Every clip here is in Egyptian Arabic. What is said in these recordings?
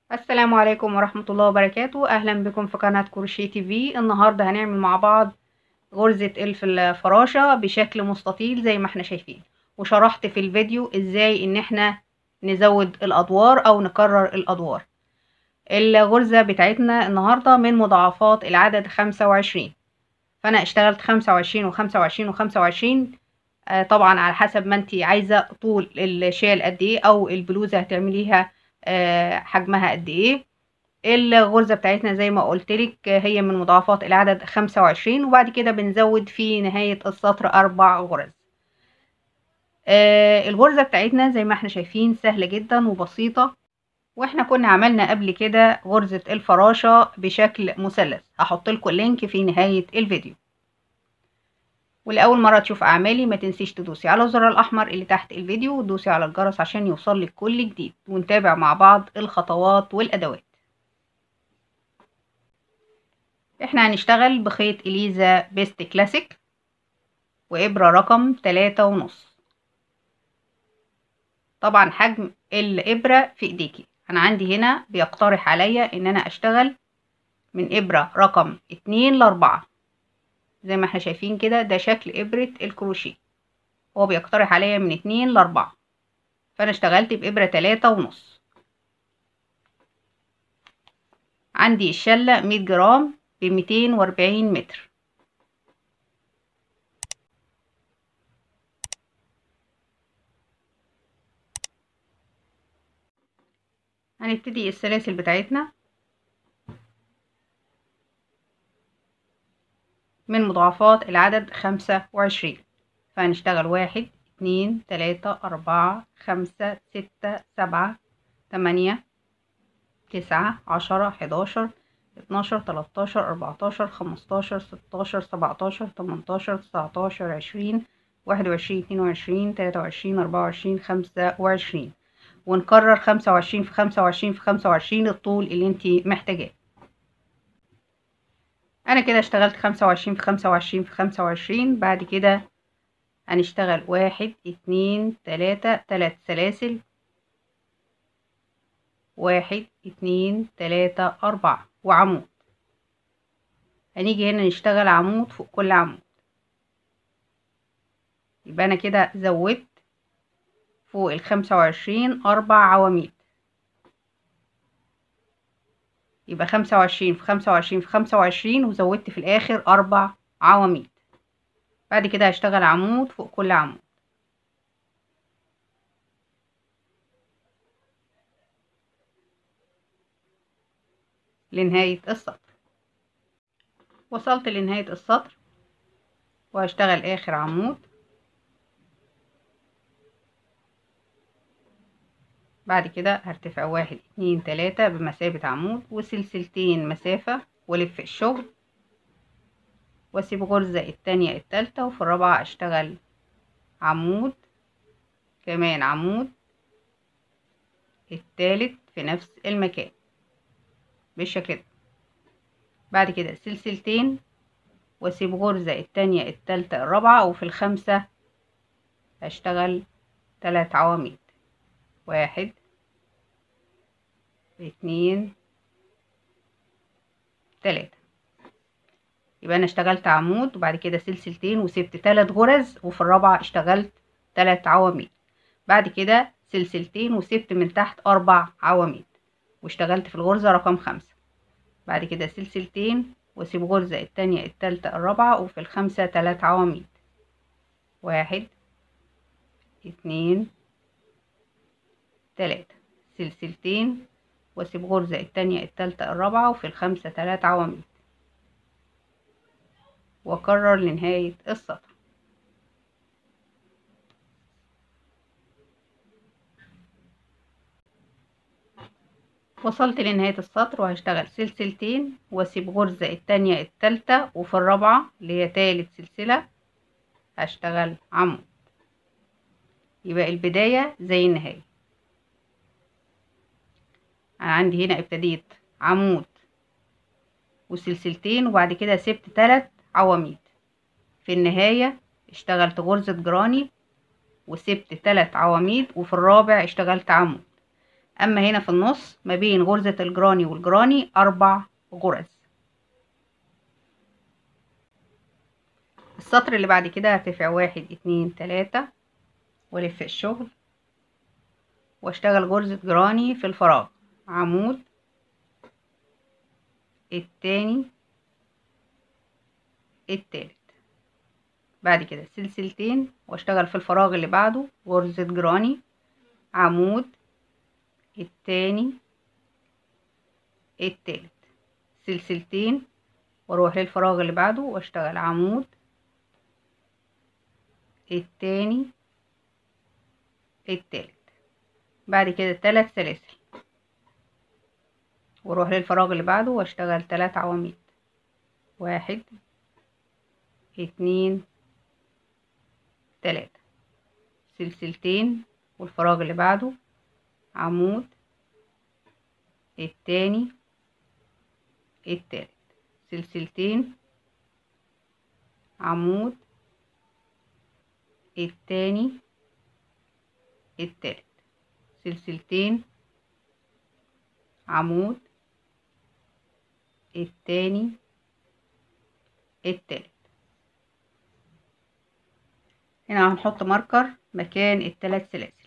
السلام عليكم ورحمة الله وبركاته أهلا بكم في قناة كروشيه تي في النهاردة هنعمل مع بعض غرزة الف الفراشة بشكل مستطيل زي ما احنا شايفين وشرحت في الفيديو ازاي ان احنا نزود الادوار او نكرر الادوار الغرزة بتاعتنا النهاردة من مضاعفات العدد خمسة وعشرين فانا اشتغلت خمسة وعشرين وخمسة وعشرين وخمسة وعشرين طبعا على حسب ما انتي عايزة طول الشال قد ايه او البلوزة هتعمليها آه حجمها قد ايه الغرزة بتاعتنا زي ما قلتلك هي من مضاعفات العدد خمسة وعشرين وبعد كده بنزود في نهاية السطر أربع غرز آه الغرزة بتاعتنا زي ما احنا شايفين سهلة جدا وبسيطة واحنا كنا عملنا قبل كده غرزة الفراشة بشكل مثلث هحط لكم اللينك في نهاية الفيديو ولأول مرة تشوف أعمالي ما تنسيش تدوسي على الزر الأحمر اللي تحت الفيديو ودوسي على الجرس عشان يوصلك كل جديد ونتابع مع بعض الخطوات والأدوات احنا هنشتغل بخيط إليزا بيست كلاسيك وإبرة رقم تلاتة ونص طبعا حجم الإبرة في إيديكي أنا عندي هنا بيقترح عليا إن أنا أشتغل من إبرة رقم اتنين لأربعة زي ما احنا شايفين كده ده شكل إبرة الكروشيه هو بيقترح عليا من اتنين لأربعة فأنا اشتغلت بإبرة تلاتة ونص عندي الشلة مية جرام بميتين وأربعين متر هنبتدي السلاسل بتاعتنا من مضاعفات العدد خمسة وعشرين فهنشتغل واحد اتنين تلاتة أربعة خمسة ستة سبعة تمانية تسعة عشرة حداشر اتناشر تلاتاشر أربعتاشر خمستاشر ستاشر سبعتاشر تمنتاشر تسعتاشر عشرين واحد وعشرين اتنين وعشرين تلاتة وعشرين أربعة وعشرين خمسة وعشرين ونكرر خمسة وعشرين في خمسة وعشرين في خمسة وعشرين الطول اللي انتي محتاجاه انا كده اشتغلت خمسة وعشرين في خمسة وعشرين في خمسة وعشرين بعد كده هنشتغل واحد اتنين تلاتة تلات سلاسل واحد اتنين تلاتة أربعة وعمود هنيجي هنا نشتغل عمود فوق كل عمود يبقى أنا كده زودت فوق الخمسة وعشرين أربع عواميد يبقى خمسة وعشرين في خمسة وعشرين في خمسة وعشرين وزودت في الآخر أربع عواميد بعد كده هشتغل عمود فوق كل عمود لنهاية السطر وصلت لنهاية السطر وهشتغل آخر عمود بعد كده هرتفع واحد اتنين تلاتة بمثابة عمود وسلسلتين مسافة والف الشغل واسيب غرزة التانية التالتة وفي الرابعة اشتغل عمود كمان عمود التالت في نفس المكان بالشكل ده بعد كده سلسلتين واسيب غرزة التانية التالتة الرابعة وفي الخامسة هشتغل تلات عواميد واحد اتنين تلاتة يبقى انا اشتغلت عمود وبعد كده سلسلتين وسبت تلات غرز وفي الرابعة اشتغلت تلات عواميد بعد كده سلسلتين وسبت من تحت اربع عواميد واشتغلت في الغرزة رقم خمسة بعد كده سلسلتين واسيب غرزة التانية التالتة الرابعة وفي الخامسة تلات عواميد واحد اتنين تلاتة سلسلتين واسيب غرزة التانية التالتة الرابعة وفي الخامسة تلات عواميد واكرر لنهاية السطر وصلت لنهاية السطر وهشتغل سلسلتين واسيب غرزة التانية التالتة وفي الرابعة اللي هي تالت سلسلة هشتغل عمود يبقى البداية زي النهاية انا عندي هنا ابتديت عمود وسلسلتين وبعد كده سبت تلات عواميد في النهاية اشتغلت غرزة جراني وسبت تلات عواميد وفي الرابع اشتغلت عمود اما هنا في النص ما بين غرزة الجراني والجراني اربع غرز السطر اللي بعد كده هرتفع واحد اتنين تلاتة والف الشغل واشتغل غرزة جراني في الفراغ عمود التاني التالت بعد كده سلسلتين واشتغل في الفراغ اللي بعده غرزة جراني عمود التاني التالت سلسلتين واروح للفراغ اللي بعده واشتغل عمود التاني التالت بعد كده تلات سلاسل واروح للفراغ اللي بعده واشتغل تلات عواميد واحد اتنين تلاتة سلسلتين والفراغ اللي بعده عمود التاني التالت سلسلتين عمود التاني التالت سلسلتين عمود التاني التالت هنا هنحط ماركر مكان التلات سلاسل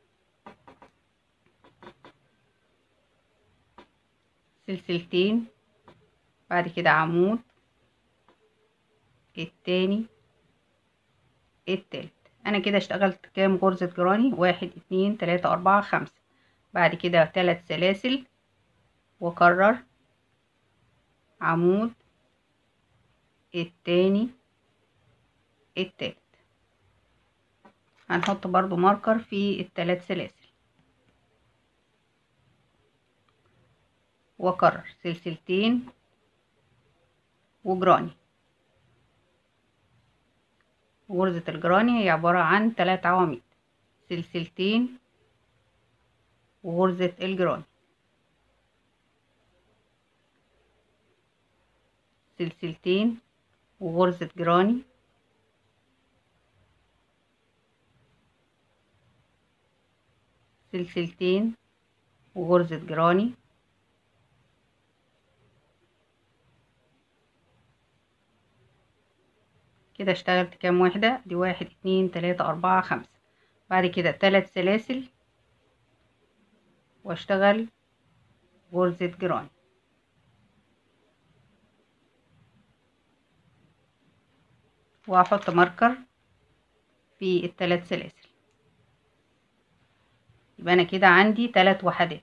سلسلتين بعد كده عمود التاني التالت انا كده اشتغلت كام غرزة جراني واحد اتنين تلاتة اربعة خمسة بعد كده تلات سلاسل واكرر عمود التاني التالت هنحط برضو ماركر في التلات سلاسل واكرر سلسلتين وجراني غرزة الجراني هي عبارة عن تلات عواميد سلسلتين وغرزة الجراني سلسلتين وغرزة جراني سلسلتين وغرزة جراني كده اشتغلت كام واحدة دي واحد اتنين تلاتة اربعة خمسة بعد كده تلات سلاسل واشتغل غرزة جراني وهحط ماركر في التلات سلاسل يبقى انا كده عندي تلات وحدات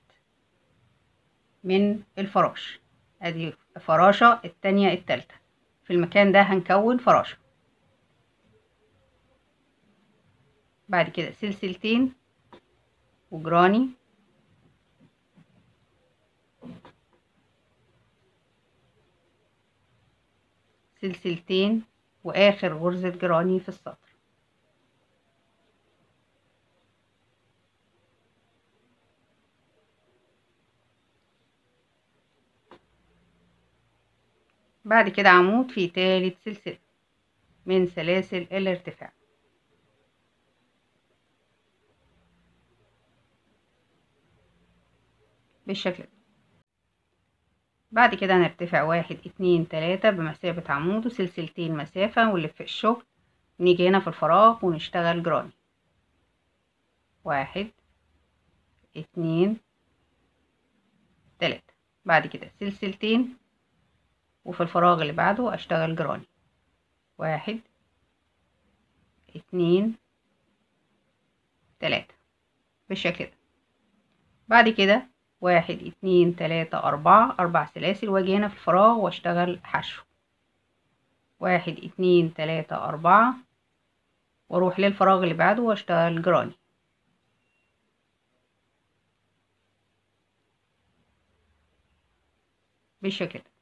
من الفراش ادي فراشة التانية التالتة في المكان ده هنكون فراشة بعد كده سلسلتين وجراني سلسلتين واخر غرزة جراني في السطر بعد كده عمود في تالت سلسلة من سلاسل الارتفاع بالشكل ده بعد كده هنرتفع واحد اتنين تلاتة بمثابة عمود وسلسلتين مسافة ونلف الشغل نيجي هنا في الفراغ ونشتغل جراني واحد اتنين تلاتة بعد كده سلسلتين وفي الفراغ اللي بعده اشتغل جراني واحد اتنين تلاتة بالشكل ده بعد كده واحد اتنين تلاتة أربعة أربع سلاسل واجي هنا في الفراغ واشتغل حشو واحد اتنين تلاتة أربعة واروح للفراغ اللي بعده واشتغل جراني بالشكل ده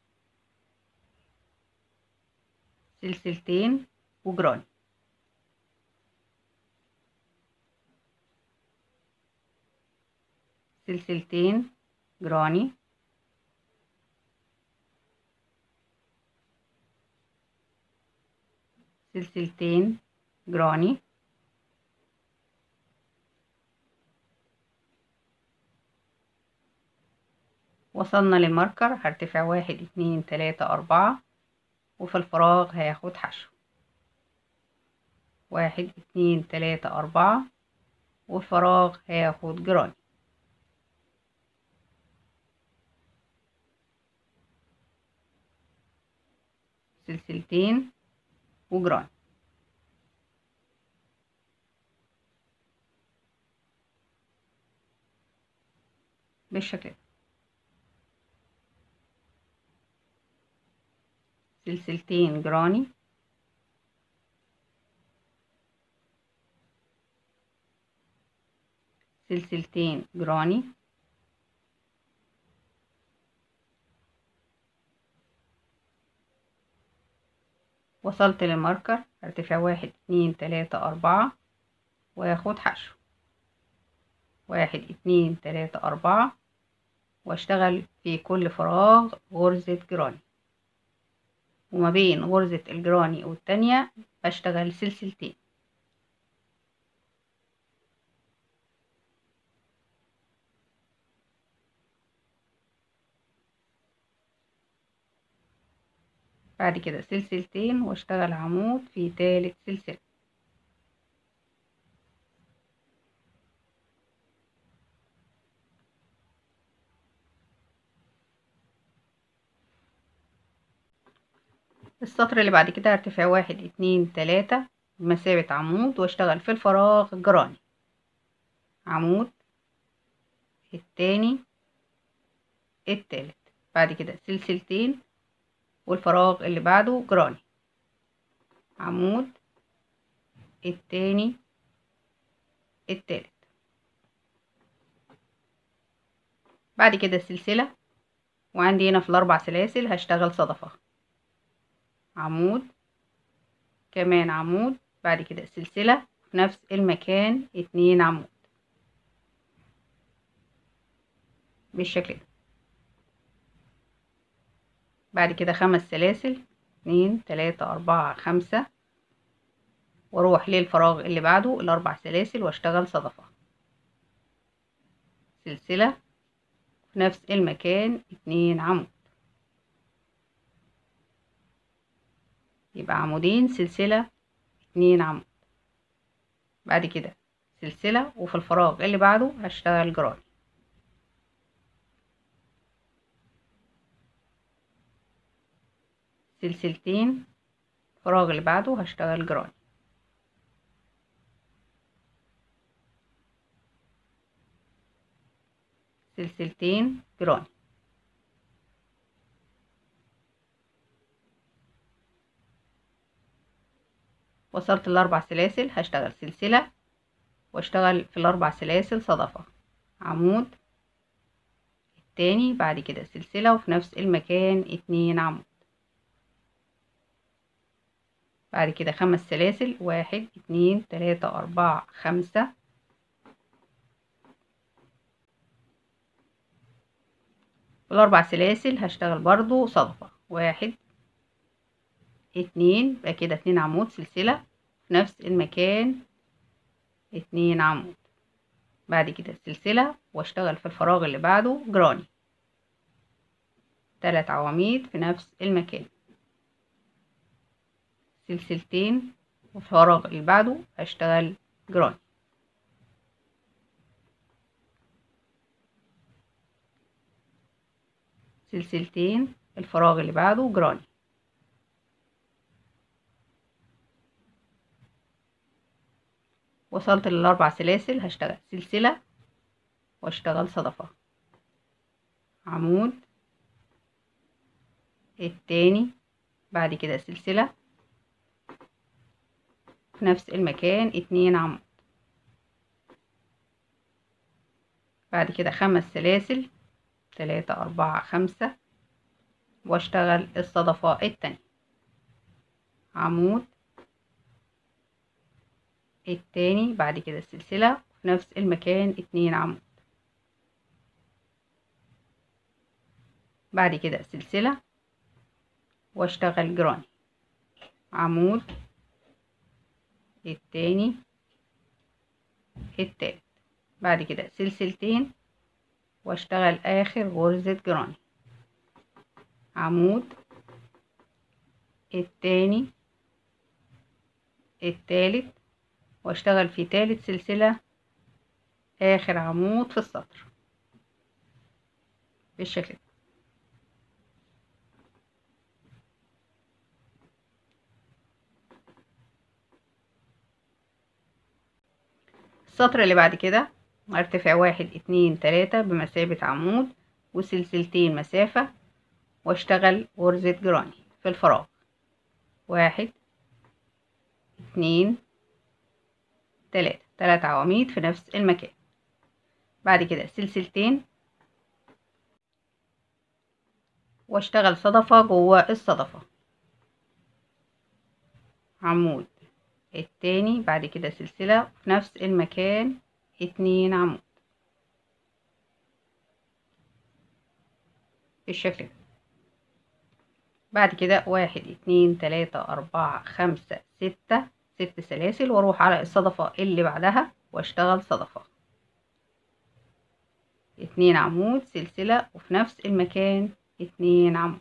سلسلتين وجراني سلسلتين جراني سلسلتين جراني وصلنا للماركر هرتفع واحد اتنين تلاتة أربعة وفي الفراغ هياخد حشو واحد اتنين تلاتة أربعة والفراغ هياخد جراني سلسلتين وجراني بالشكل ده سلسلتين جراني سلسلتين جراني وصلت للماركر ارتفاع واحد اتنين تلاتة أربعة واخد حشو واحد اتنين تلاتة أربعة واشتغل في كل فراغ غرزة جراني وما بين غرزة الجراني والتانية بشتغل سلسلتين بعد كده سلسلتين واشتغل عمود في تالت سلسلة السطر اللي بعد كده ارتفاع واحد اتنين تلاتة بمثابة عمود واشتغل في الفراغ جراني عمود التاني التالت بعد كده سلسلتين والفراغ اللي بعده جراني عمود التاني التالت بعد كده السلسلة وعندي هنا في الأربع سلاسل هشتغل صدفة عمود كمان عمود بعد كده سلسلة في نفس المكان اتنين عمود بالشكل ده بعد كده خمس سلاسل اتنين تلاتة أربعة خمسة واروح للفراغ اللي بعده الأربع سلاسل واشتغل صدفة سلسلة في نفس المكان اتنين عمود يبقى عمودين سلسلة اتنين عمود بعد كده سلسلة وفي الفراغ اللي بعده هشتغل جراني سلسلتين الفراغ اللي بعده هشتغل جراني سلسلتين جراني وصلت الاربع سلاسل هشتغل سلسلة واشتغل في الاربع سلاسل صدفة عمود التاني بعد كده سلسلة وفي نفس المكان اتنين عمود بعد كده خمس سلاسل واحد اتنين تلاتة أربعة خمسة والأربع سلاسل هشتغل برضو صدفة واحد اتنين بقى كده اتنين عمود سلسلة في نفس المكان اتنين عمود بعد كده سلسلة واشتغل في الفراغ اللي بعده جراني تلات عواميد في نفس المكان سلسلتين وفي الفراغ اللي بعده هشتغل جراني سلسلتين الفراغ اللي بعده جراني وصلت للأربع سلاسل هشتغل سلسلة واشتغل صدفة عمود التاني بعد كده سلسلة في نفس المكان اتنين عمود بعد كده خمس سلاسل تلاتة أربعة خمسة واشتغل الصدفة التانية عمود التاني بعد كده السلسلة في نفس المكان اتنين عمود بعد كده سلسلة واشتغل جراني عمود التاني التالت بعد كده سلسلتين واشتغل اخر غرزة جراني عمود التاني التالت واشتغل في تالت سلسلة اخر عمود في السطر بالشكل ده السطر اللي بعد كده ارتفع واحد اتنين تلاتة بمثابة عمود وسلسلتين مسافة واشتغل غرزة جراني في الفراغ واحد اتنين تلاتة تلات عواميد في نفس المكان بعد كده سلسلتين واشتغل صدفة جوه الصدفة عمود التاني بعد كده سلسلة في نفس المكان اتنين عمود بالشكل ده بعد كده واحد اتنين تلاتة أربعة خمسة ستة ست سلاسل واروح على الصدفة اللي بعدها واشتغل صدفة اتنين عمود سلسلة وفي نفس المكان اتنين عمود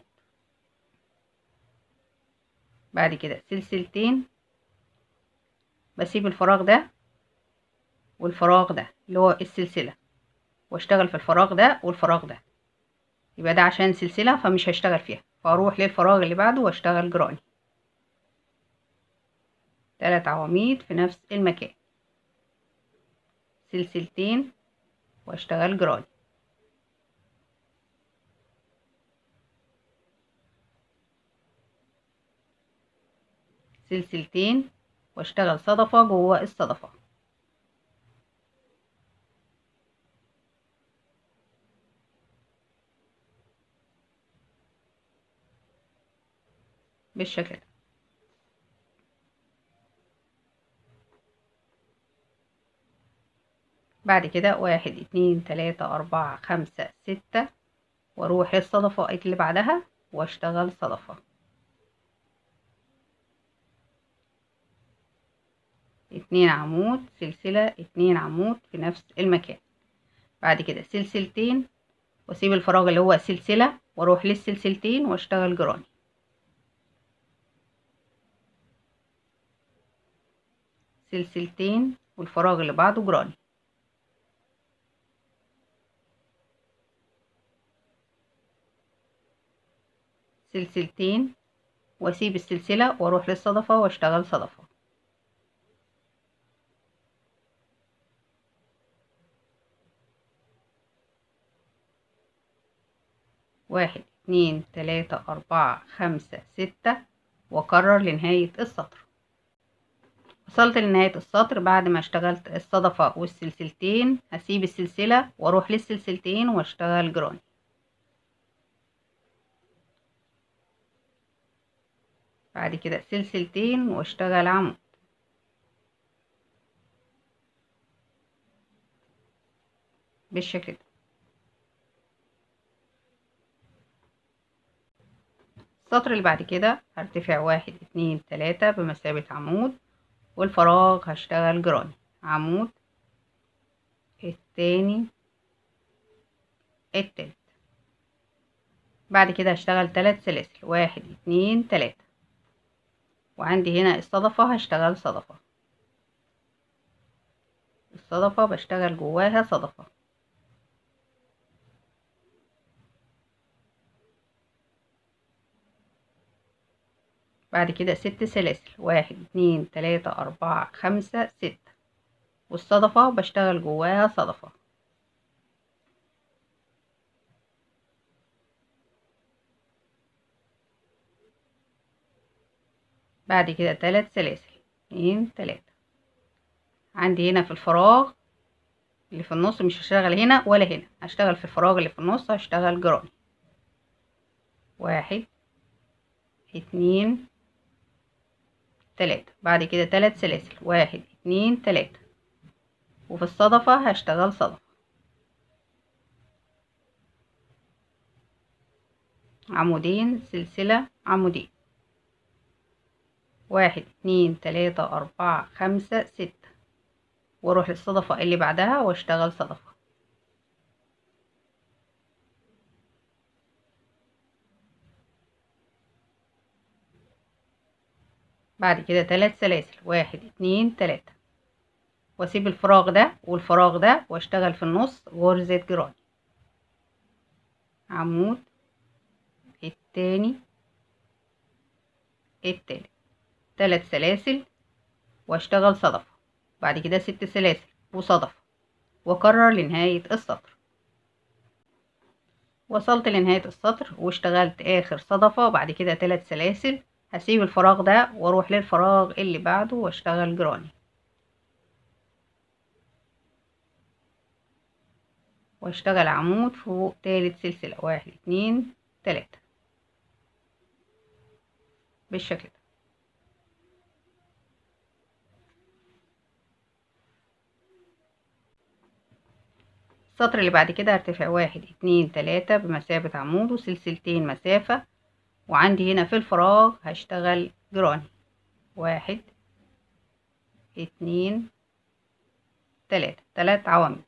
بعد كده سلسلتين بسيب الفراغ ده والفراغ ده اللي هو السلسلة واشتغل في الفراغ ده والفراغ ده يبقى ده عشان سلسلة فمش هشتغل فيها فاروح للفراغ اللي بعده واشتغل جراني تلات عواميد في نفس المكان سلسلتين واشتغل جراني سلسلتين واشتغل صدفة جوه الصدفة بالشكل ده بعد كده واحد اتنين تلاتة أربعة خمسة ستة واروح للصدفة اللي بعدها واشتغل صدفة اتنين عمود سلسلة اتنين عمود في نفس المكان بعد كده سلسلتين واسيب الفراغ اللي هو سلسلة واروح للسلسلتين واشتغل جراني سلسلتين والفراغ اللي بعده جراني سلسلتين واسيب السلسلة واروح للصدفة واشتغل صدفة واحد اتنين تلاتة أربعة خمسة ستة وأكرر لنهاية السطر وصلت لنهاية السطر بعد ما اشتغلت الصدفة والسلسلتين هسيب السلسلة واروح للسلسلتين واشتغل جراني بعد كده سلسلتين واشتغل عمود بالشكل ده السطر اللي بعد كده هرتفع واحد اتنين تلاتة بمثابة عمود والفراغ هشتغل جراني عمود التاني التالت بعد كده هشتغل تلات سلاسل واحد اتنين تلاتة وعندي هنا الصدفة هشتغل صدفة الصدفة بشتغل جواها صدفة بعد كده ست سلاسل واحد اتنين تلاتة أربعة خمسة ستة والصدفة بشتغل جواها صدفة بعد كده تلات سلاسل اتنين تلاتة عندي هنا في الفراغ اللي في النص مش هشتغل هنا ولا هنا هشتغل في الفراغ اللي في النص هشتغل جراني واحد اتنين تلاتة بعد كده تلات سلاسل واحد اتنين تلاتة وفي الصدفة هشتغل صدفة عمودين سلسلة عمودين واحد اتنين تلاتة أربعة خمسة ستة واروح للصدفة اللي بعدها واشتغل صدفة بعد كده تلات سلاسل واحد اتنين تلاتة واسيب الفراغ ده والفراغ ده واشتغل في النص غرزة جراني عمود التاني التالت تلات سلاسل واشتغل صدفة بعد كده ست سلاسل وصدفة واكرر لنهاية السطر وصلت لنهاية السطر واشتغلت اخر صدفة بعد كده تلات سلاسل هسيب الفراغ ده واروح للفراغ اللي بعده واشتغل جراني واشتغل عمود فوق تالت سلسلة واحد اتنين تلاتة بالشكل ده السطر اللي بعد كده هرتفع واحد اتنين تلاتة بمثابة عمود وسلسلتين مسافة وعندي هنا في الفراغ هشتغل جراني واحد اتنين تلاتة تلات عواميد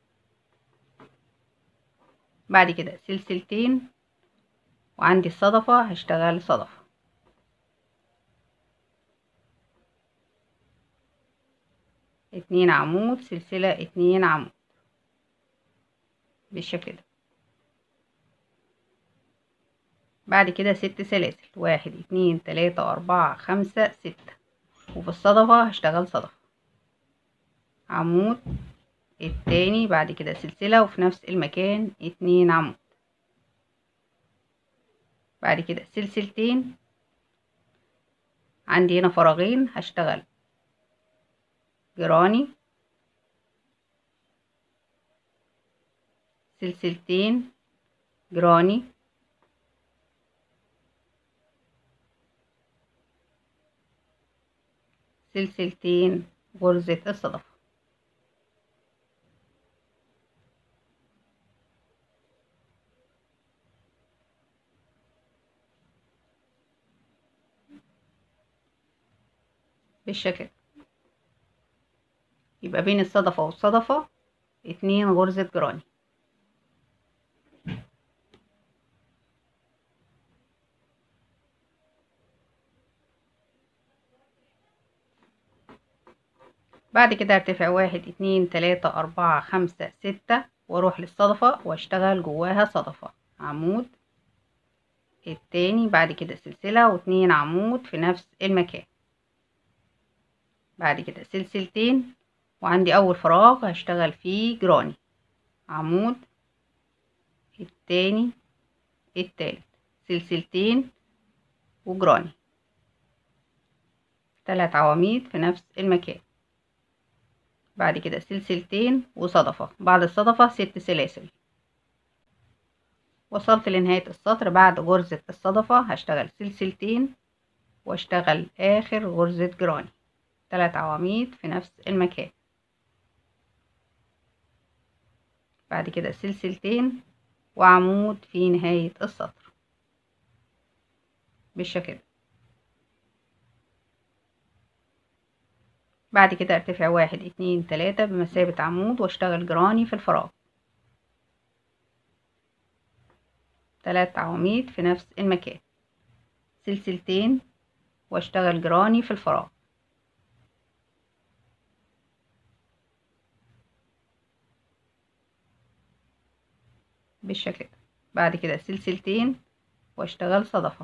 بعد كده سلسلتين وعندي الصدفة هشتغل صدفة اتنين عمود سلسلة اتنين عمود بالشكل ده بعد كده ست سلاسل واحد اتنين تلاتة أربعة خمسة ستة وفي الصدفة هشتغل صدفة عمود التاني بعد كده سلسلة وفي نفس المكان اتنين عمود بعد كده سلسلتين عندي هنا فراغين هشتغل جراني سلسلتين جراني سلسلتين غرزة الصدفة بالشكل ده. يبقى بين الصدفة والصدفة اتنين غرزة جراني بعد كده ارتفع واحد اتنين تلاتة أربعة خمسة ستة واروح للصدفة واشتغل جواها صدفة عمود التاني بعد كده سلسلة واتنين عمود في نفس المكان بعد كده سلسلتين وعندي أول فراغ هشتغل فيه جراني عمود التاني التالت سلسلتين وجراني تلات عواميد في نفس المكان بعد كده سلسلتين وصدفة بعد الصدفة ست سلاسل وصلت لنهاية السطر بعد غرزة الصدفة هشتغل سلسلتين واشتغل آخر غرزة جراني تلات عواميد في نفس المكان بعد كده سلسلتين وعمود في نهاية السطر بالشكل ده بعد كده ارتفع واحد اتنين تلاتة بمثابة عمود واشتغل جراني في الفراغ تلات عواميد في نفس المكان سلسلتين واشتغل جراني في الفراغ بالشكل ده بعد كده سلسلتين واشتغل صدفة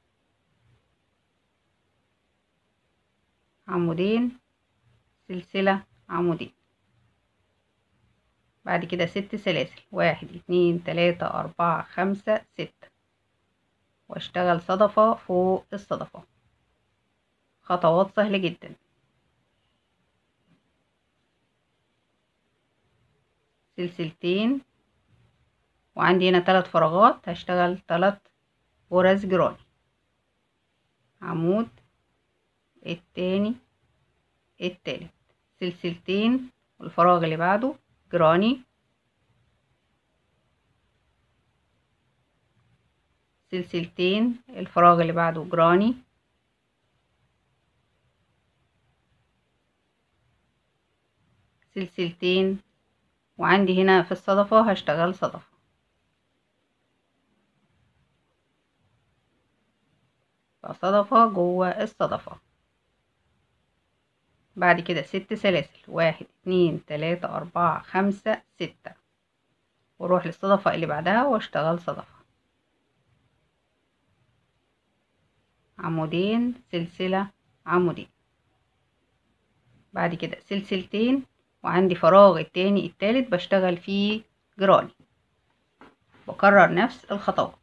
عمودين سلسلة عمودين بعد كده ست سلاسل واحد اتنين تلاتة أربعة خمسة ستة واشتغل صدفة فوق الصدفة خطوات سهلة جدا سلسلتين وعندي هنا تلات فراغات هشتغل تلات غرز جراني عمود التاني التالت سلسلتين والفراغ اللي بعده جراني سلسلتين الفراغ اللي بعده جراني سلسلتين وعندي هنا في الصدفة هشتغل صدفة فصدفة جوه الصدفة بعد كده ست سلاسل واحد اتنين تلاتة اربعة خمسة ستة واروح للصدفة اللي بعدها واشتغل صدفة عمودين سلسلة عمودين بعد كده سلسلتين وعندي فراغ التاني التالت بشتغل فيه جراني بكرر نفس الخطوات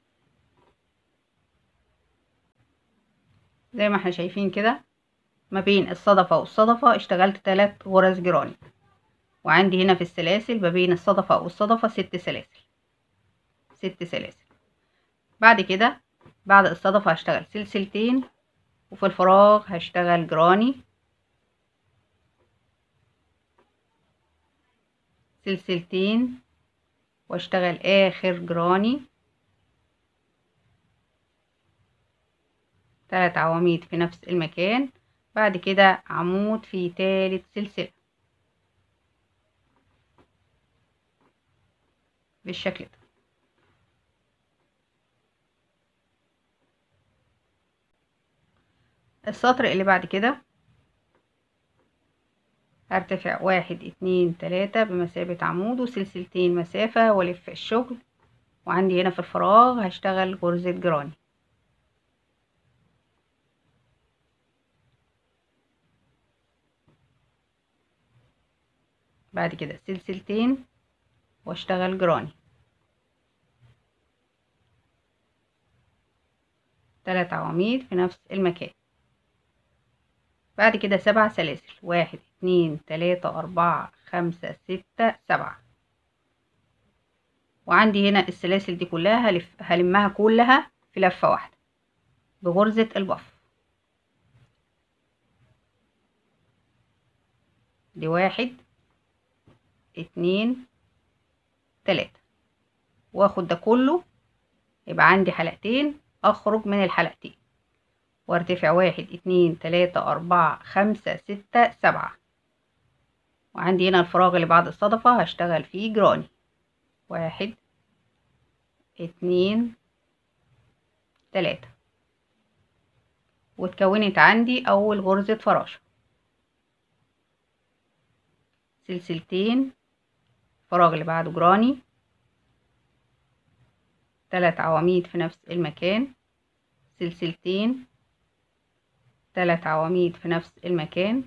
زي ما احنا شايفين كده ما بين الصدفة والصدفة اشتغلت تلات غرز جراني وعندي هنا في السلاسل ما بين الصدفة والصدفة ست سلاسل ست سلاسل بعد كده بعد الصدفة هشتغل سلسلتين وفي الفراغ هشتغل جراني سلسلتين واشتغل اخر جراني تلات عواميد في نفس المكان بعد كده عمود في تالت سلسلة بالشكل ده السطر اللي بعد كده هرتفع واحد اتنين تلاتة بمثابة عمود وسلسلتين مسافة والف الشغل وعندي هنا في الفراغ هشتغل غرزة جراني بعد كده سلسلتين واشتغل جراني تلات عواميد في نفس المكان بعد كده سبع سلاسل واحد اتنين تلاتة أربعة خمسة ستة سبعة وعندي هنا السلاسل دي كلها هلف هلمها كلها في لفة واحدة بغرزة البف دي واحد اتنين تلاتة واخد ده كله يبقى عندي حلقتين اخرج من الحلقتين وارتفع واحد اتنين تلاتة اربعة خمسة ستة سبعة وعندي هنا الفراغ اللي بعد الصدفة هشتغل فيه جراني واحد اتنين تلاتة واتكونت عندي اول غرزة فراشة سلسلتين الفراغ اللي بعده جراني تلات عواميد في نفس المكان سلسلتين تلات عواميد في نفس المكان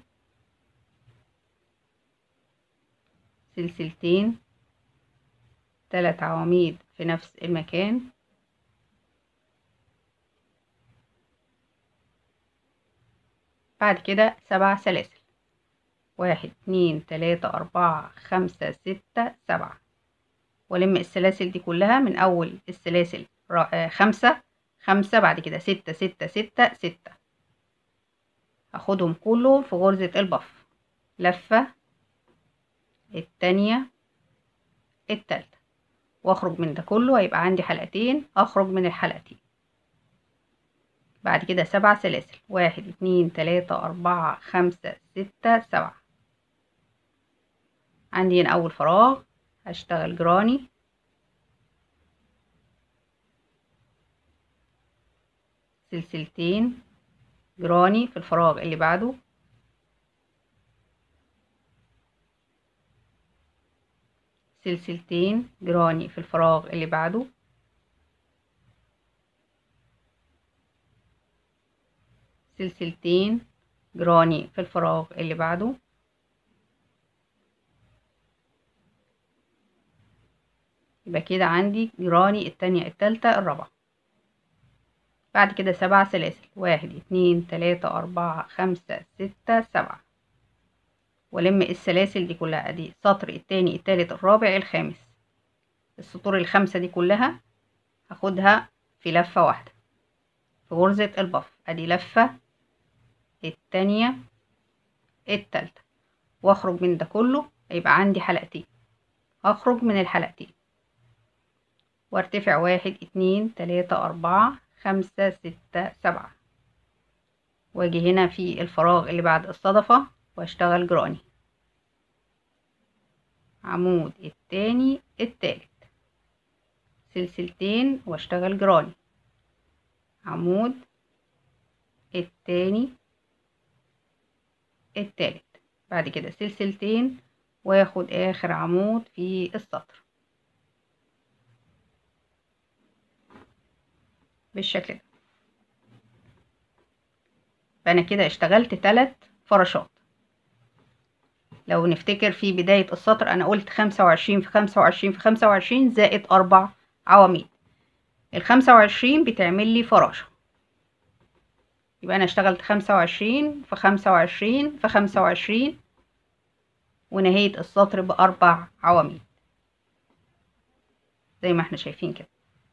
سلسلتين تلات عواميد في نفس المكان بعد كده سبع سلاسل واحد اتنين تلاتة أربعة خمسة ستة سبعة والم السلاسل دي كلها من أول السلاسل خمسة خمسة بعد كده ستة ستة ستة ستة هاخدهم كلهم في غرزة البف لفة التانية التالتة واخرج من ده كله هيبقى عندي حلقتين اخرج من الحلقتين بعد كده سبع سلاسل واحد اتنين تلاتة أربعة خمسة ستة سبعة عندي هنا أول فراغ هشتغل جراني سلسلتين جراني في الفراغ اللي بعده سلسلتين جراني في الفراغ اللي بعده سلسلتين جراني في الفراغ اللي بعده يبقى كده عندي جراني التانية التالتة الرابعة بعد كده سبع سلاسل واحد اتنين تلاتة أربعة خمسة ستة سبعة والم السلاسل دي كلها ادي السطر التاني التالت الرابع الخامس السطور الخمسة دي كلها هاخدها في لفة واحدة في غرزة البف ادي لفة التانية التالتة واخرج من ده كله هيبقى عندي حلقتين هخرج من الحلقتين وارتفع واحد اتنين تلاتة أربعة خمسة ستة سبعة واجي هنا في الفراغ اللي بعد الصدفة واشتغل جراني عمود التاني التالت سلسلتين واشتغل جراني عمود التاني التالت بعد كده سلسلتين واخد اخر عمود في السطر بالشكل ده فانا كده اشتغلت تلات فراشات لو نفتكر في بداية السطر انا قلت خمسة وعشرين في خمسة وعشرين في خمسة وعشرين زائد اربع عواميد الخمسة وعشرين بتعمل لي فراشة يبقى انا اشتغلت خمسة وعشرين في خمسة وعشرين في خمسة وعشرين ونهاية السطر بأربع عواميد زي ما احنا شايفين كده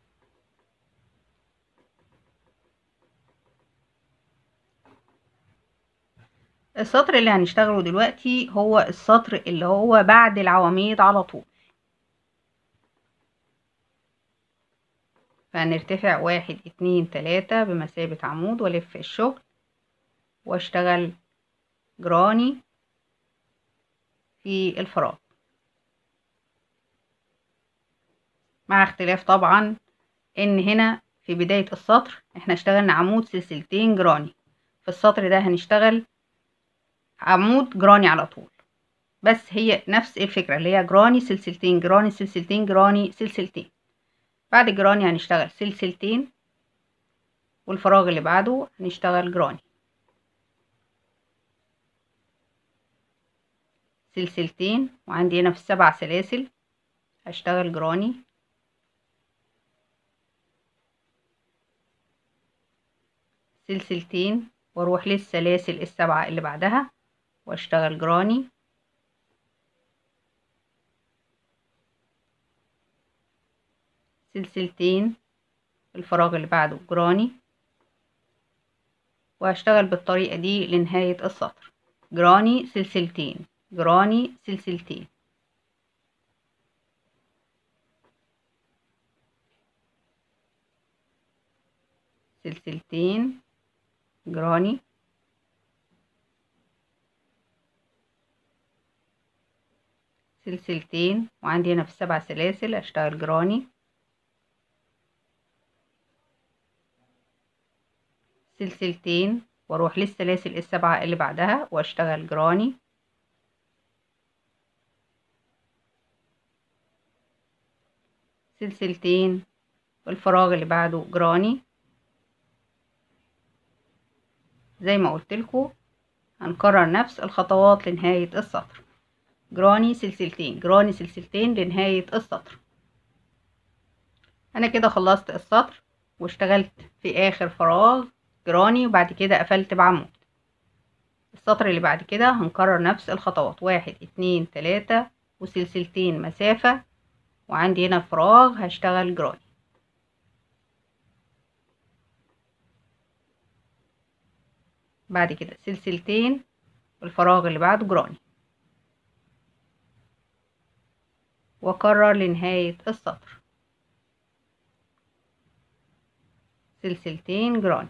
السطر اللي هنشتغله دلوقتي هو السطر اللي هو بعد العواميد على طول فهنرتفع واحد اتنين تلاتة بمثابة عمود والف الشغل واشتغل جراني في الفراغ مع اختلاف طبعا ان هنا في بداية السطر احنا اشتغلنا عمود سلسلتين جراني في السطر ده هنشتغل عمود جراني على طول بس هي نفس الفكرة اللي هي جراني سلسلتين جراني سلسلتين جراني سلسلتين بعد جراني هنشتغل سلسلتين والفراغ اللي بعده هنشتغل جراني سلسلتين وعندي هنا في السبع سلاسل هشتغل جراني سلسلتين واروح للسلاسل السبعة اللي بعدها واشتغل جراني سلسلتين الفراغ اللي بعده جراني وهشتغل بالطريقة دي لنهاية السطر جراني سلسلتين جراني سلسلتين سلسلتين جراني سلسلتين وعندي هنا في السبع سلاسل اشتغل جراني سلسلتين واروح للسلاسل السبعة اللي بعدها واشتغل جراني سلسلتين والفراغ اللي بعده جراني زي ما قلت لكم هنكرر نفس الخطوات لنهاية السطر جراني سلسلتين جراني سلسلتين لنهاية السطر انا كده خلصت السطر واشتغلت في اخر فراغ جراني وبعد كده قفلت بعمود السطر اللي بعد كده هنكرر نفس الخطوات واحد اتنين تلاتة وسلسلتين مسافة وعندي هنا فراغ هشتغل جراني بعد كده سلسلتين والفراغ اللي بعده جراني واكرر لنهاية السطر سلسلتين جراني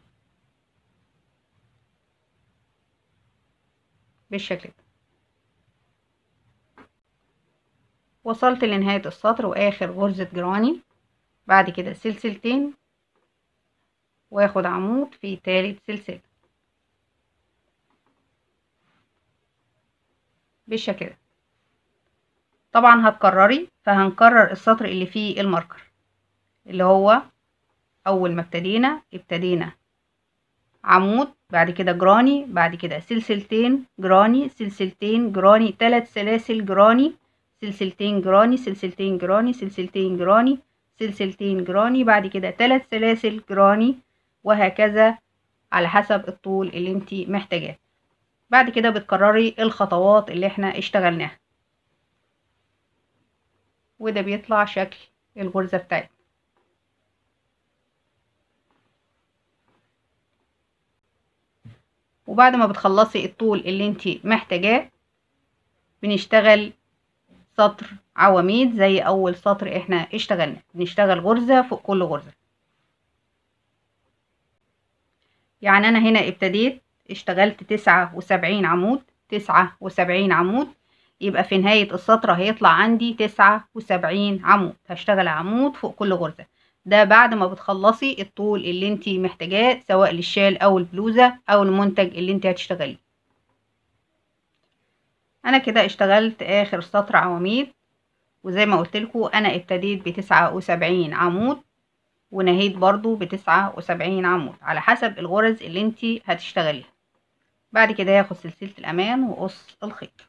بالشكل ده وصلت لنهاية السطر واخر غرزة جراني بعد كده سلسلتين واخد عمود في تالت سلسلة بالشكل ده طبعا هتكرري فهنكرر السطر اللي فيه الماركر اللي هو اول ما ابتدينا ابتدينا عمود بعد كده جراني بعد كده سلسلتين جراني سلسلتين جراني ثلاث سلاسل جراني سلسلتين جراني سلسلتين جراني سلسلتين جراني سلسلتين جراني بعد كده ثلاث سلاسل جراني وهكذا على حسب الطول اللي انت محتاجاه بعد كده بتكرري الخطوات اللي احنا اشتغلناها وده بيطلع شكل الغرزة بتاعتنا وبعد ما بتخلصي الطول اللي انت محتاجاه بنشتغل سطر عواميد زي اول سطر احنا اشتغلنا بنشتغل غرزة فوق كل غرزة يعني انا هنا ابتديت اشتغلت تسعة وسبعين عمود تسعة وسبعين عمود يبقى في نهاية السطر هيطلع عندي تسعة وسبعين عمود هشتغل عمود فوق كل غرزة ده بعد ما بتخلصي الطول اللي انت محتاجاه سواء للشال او البلوزة او المنتج اللي انت هتشتغليه انا كده اشتغلت اخر سطر عواميد وزي ما قلت لكم انا ابتديت بتسعة وسبعين عمود ونهيت برضو بتسعة وسبعين عمود على حسب الغرز اللي انتي هتشتغليها بعد كده هاخد سلسلة الامان وقص الخيط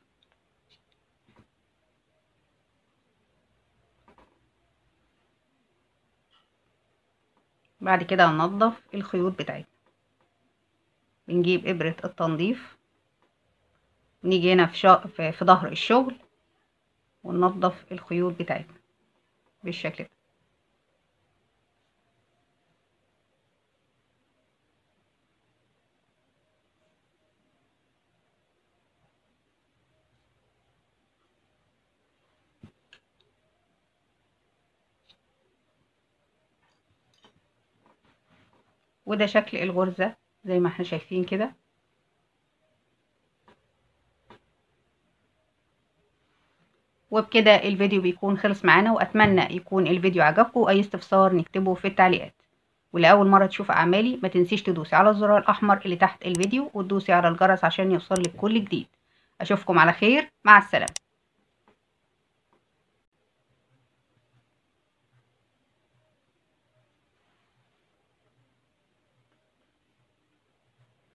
بعد كده هننضف الخيوط بتاعتنا بنجيب ابرة التنظيف نيجي هنا في, شا... في, في ظهر الشغل وننضف الخيوط بتاعتنا بالشكل ده وده شكل الغرزة زي ما احنا شايفين كده وبكده الفيديو بيكون خلص معانا واتمنى يكون الفيديو عجبكم واي استفسار نكتبه في التعليقات ولأول مرة تشوف أعمالي ما تنسيش تدوسي على الزرار الأحمر اللي تحت الفيديو وتدوسي على الجرس عشان يوصلك كل جديد أشوفكم على خير مع السلامة